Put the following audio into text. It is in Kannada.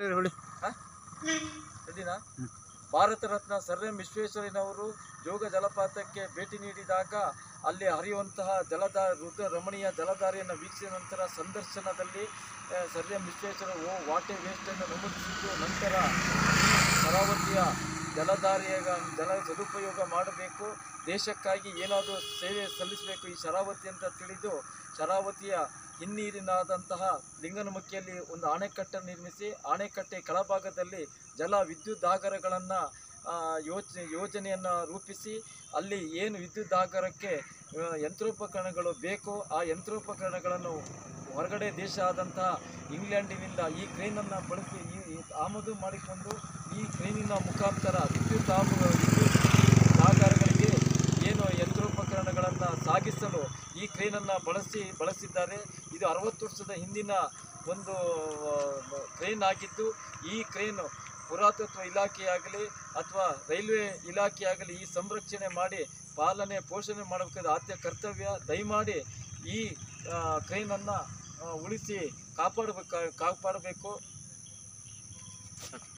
ಹೇಳಿ ರೆಡಿನಾ ಭಾರತ ರತ್ನ ಸರ್ ಎಂ ವಿಶ್ವೇಶ್ವರಯ್ಯನವರು ಜೋಗ ಜಲಪಾತಕ್ಕೆ ಭೇಟಿ ನೀಡಿದಾಗ ಅಲ್ಲಿ ಹರಿಯುವಂತಹ ಜಲದ ರುದ್ರ ರಮಣೀಯ ಜಲಧಾರೆಯನ್ನು ವೀಕ್ಷಿಸಿದ ನಂತರ ಸಂದರ್ಶನದಲ್ಲಿ ಆ, sir M Vishweshwara oh what a ವೇಸ್ಟನ್ನು ನಮೂದಿಸಿದ್ದು ನಂತರ ಶರಾವತಿಯ ಜಲಧಾರೆಯ ಜಲ ಸದುಪಯೋಗ ಮಾಡಬೇಕು ದೇಶಕ್ಕಾಗಿ ಏನಾದರೂ ಸೇವೆ ಸಲ್ಲಿಸಬೇಕು ಈ ಶರಾವತಿ ಅಂತ ತಿಳಿದು ಶರಾವತಿಯ ಹಿನ್ನೀರಿನಾದಂತಹ ಲಿಂಗನಮುಖಿಯಲ್ಲಿ ಒಂದು ಅಣೆಕಟ್ಟನ್ನು ನಿರ್ಮಿಸಿ ಅಣೆಕಟ್ಟೆ ಕೆಳಭಾಗದಲ್ಲಿ ಜಲ ವಿದ್ಯುದಾಗರಗಳನ್ನು ಯೋಜನೆ ಯೋಜನೆಯನ್ನು ರೂಪಿಸಿ ಅಲ್ಲಿ ಏನು ವಿದ್ಯುದಾಗರಕ್ಕೆ ಆ, ಯಂತ್ರೋಪಕರಣಗಳು ಬೇಕೋ ಆ ಯಂತ್ರೋಪಕರಣಗಳನ್ನು ಹೊರಗಡೆ ದೇಶ ಆದಂತಹ ಇಂಗ್ಲೆಂಡಿನಿಂದ ಈ ಕ್ರೇನನ್ನು ಬಳಸಿ ಈ ಈ ಆಮದು ಮಾಡಿಕೊಂಡು ಈ ಕ್ರೇನಿನ ಮುಖಾಂತರ ವಿದ್ಯುತ್ ಆಮ ವಿದ್ಯುತ್ ಆಗಾರಗಳಿಗೆ ಏನು ಯಂತ್ರೋಪಕರಣಗಳನ್ನು ಸಾಗಿಸಲು ಈ ಕ್ರೇನನ್ನು ಬಳಸಿ ಬಳಸಿದ್ದಾರೆ ಇದು ಅರವತ್ತು ವರ್ಷದ ಹಿಂದಿನ ಒಂದು ಕ್ರೇನ್ ಆಗಿದ್ದು ಈ ಕ್ರೇನು ಪುರಾತತ್ವ ಇಲಾಖೆಯಾಗಲಿ ಅಥವಾ ರೈಲ್ವೆ ಇಲಾಖೆಯಾಗಲಿ ಈ ಸಂರಕ್ಷಣೆ ಮಾಡಿ ಪಾಲನೆ ಪೋಷಣೆ ಮಾಡಬೇಕಾದ ಆದ್ಯ ಕರ್ತವ್ಯ ದಯಮಾಡಿ ಈ ಕ್ರೇನನ್ನು ಉಳಿಸಿ ಕಾಪಾಡಬೇಕು ಕಾಪಾಡಬೇಕು